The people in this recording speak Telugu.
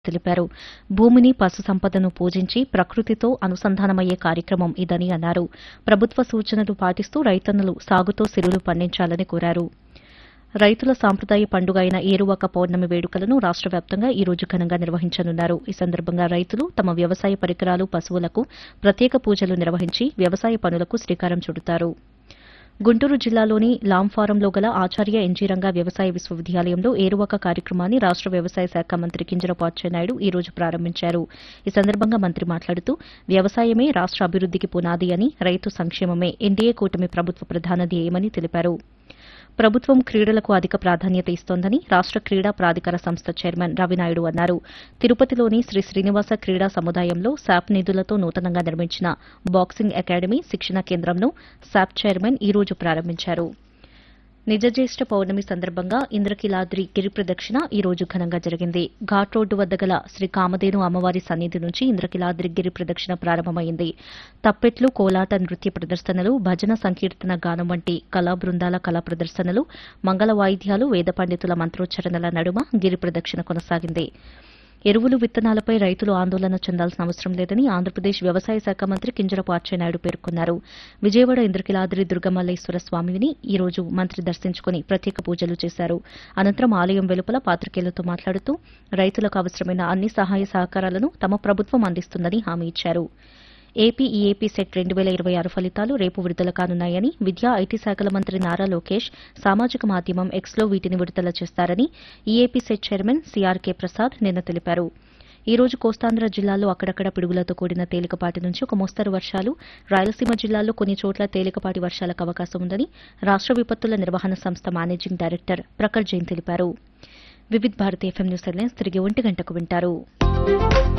తెలిపారు భూమిని పశు సంపదను పూజించి ప్రకృతితో అనుసంధానమయ్యే కార్యక్రమం ఇదని అన్నారు ప్రభుత్వ సూచనలు పాటిస్తూ రైతన్నులు సాగుతో సిరులు పండించాలని కోరారు రైతుల సాంప్రదాయ పండుగ అయిన ఏరువాక పౌర్ణమి వేడుకలను రాష్ట వ్యాప్తంగా ఈ రోజు ఘనంగా నిర్వహించనున్నారు ఈ సందర్భంగా రైతులు తమ వ్యవసాయ పరికరాలు పశువులకు ప్రత్యేక పూజలు నిర్వహించి వ్యవసాయ పనులకు శ్రీకారం చుడతారు గుంటూరు జిల్లాలోని లాంఫారంలో గల ఆచార్య ఎన్జీరంగా వ్యవసాయ విశ్వవిద్యాలయంలో ఏరువాక కార్యక్రమాన్ని రాష్ట వ్యవసాయ శాఖ మంత్రి కింజరపు అచ్చెన్నాయుడు ఈ రోజు ప్రారంభించారు ఈ సందర్భంగా మంత్రి మాట్లాడుతూ వ్యవసాయమే రాష్ట అభివృద్దికి పునాది అని రైతు సంక్షేమమే ఎన్డీఏ కూటమి ప్రభుత్వ ప్రధాన ధ్యేయమని తెలిపారు ప్రభుత్వం క్రీడలకు అధిక ప్రాధాన్యత ఇస్తోందని రాష్ట క్రీడా ప్రాధికార సంస్థ చైర్మన్ రవినాయుడు అన్నారు తిరుపతిలోని శ్రీ శ్రీనివాస క్రీడా సముదాయంలో శాప్ నిధులతో నూతనంగా నిర్మించిన బాక్సింగ్ అకాడమీ శిక్షణ కేంద్రంను శాప్ చైర్మన్ ఈ రోజు ప్రారంభించారు నిజజ్యేష్ఠ పౌర్ణమి సందర్భంగా ఇంద్రకీలాద్రి గిరి ప్రదక్షిణ ఈ రోజు ఘనంగా జరిగింది ఘాట్ రోడ్డు వద్ద గల శ్రీ కామధేను అమ్మవారి సన్నిధి నుంచి ఇంద్రకీలాద్రి గిరి ప్రదక్షిణ ప్రారంభమైంది తప్పెట్లు కోలాట నృత్య ప్రదర్శనలు భజన సంకీర్తన గానం వంటి కళా బృందాల కళా ప్రదర్శనలు మంగళ వాయిద్యాలు వేద పండితుల మంత్రోచ్చరణల నడుమ గిరి ప్రదక్షిణ కొనసాగింది ఎరువులు విత్తనాలపై రైతులు ఆందోళన చెందాల్సిన అవసరం లేదని ఆంధ్రప్రదేశ్ వ్యవసాయ శాఖ మంత్రి కింజరపు అచ్చెన్నాయుడు పేర్కొన్నారు విజయవాడ ఇంద్రకీలాద్రి దుర్గమల్లేశ్వర స్వామిని ఈ రోజు మంత్రి దర్శించుకుని ప్రత్యేక పూజలు చేశారు అనంతరం ఆలయం వెలుపల పాత్రికేయులతో మాట్లాడుతూ రైతులకు అవసరమైన అన్ని సహాయ సహకారాలను తమ ప్రభుత్వం అందిస్తుందని హామీ ఇచ్చారు ఏపీ ఈఏపీ సెట్ రెండు వేల ఇరవై ఆరు ఫలితాలు రేపు విడుదల కానున్నాయని విద్యా ఐటీ శాఖల మంత్రి నారా లోకేష్ సామాజిక మాధ్యమం ఎక్స్లో వీటిని విడుదల చేస్తారని EAPCET chairman CRK Prasad నిన్న తెలిపారు ఈ రోజు కోస్తాంధ్ర జిల్లాల్లో అక్కడక్కడ పిడుగులతో కూడిన తేలికపాటి నుంచి ఒక మోస్తరు వర్షాలు రాయలసీమ జిల్లాల్లో కొన్ని చోట్ల తేలికపాటి వర్షాలకు అవకాశం ఉందని రాష్ట విపత్తుల నిర్వహణ సంస్థ మేనేజింగ్ డైరెక్టర్ ప్రఖర్ జైన్ తెలిపారు Vividh Bharati FM news headlines తిరిగి ఒంటి గంటకు వింటారు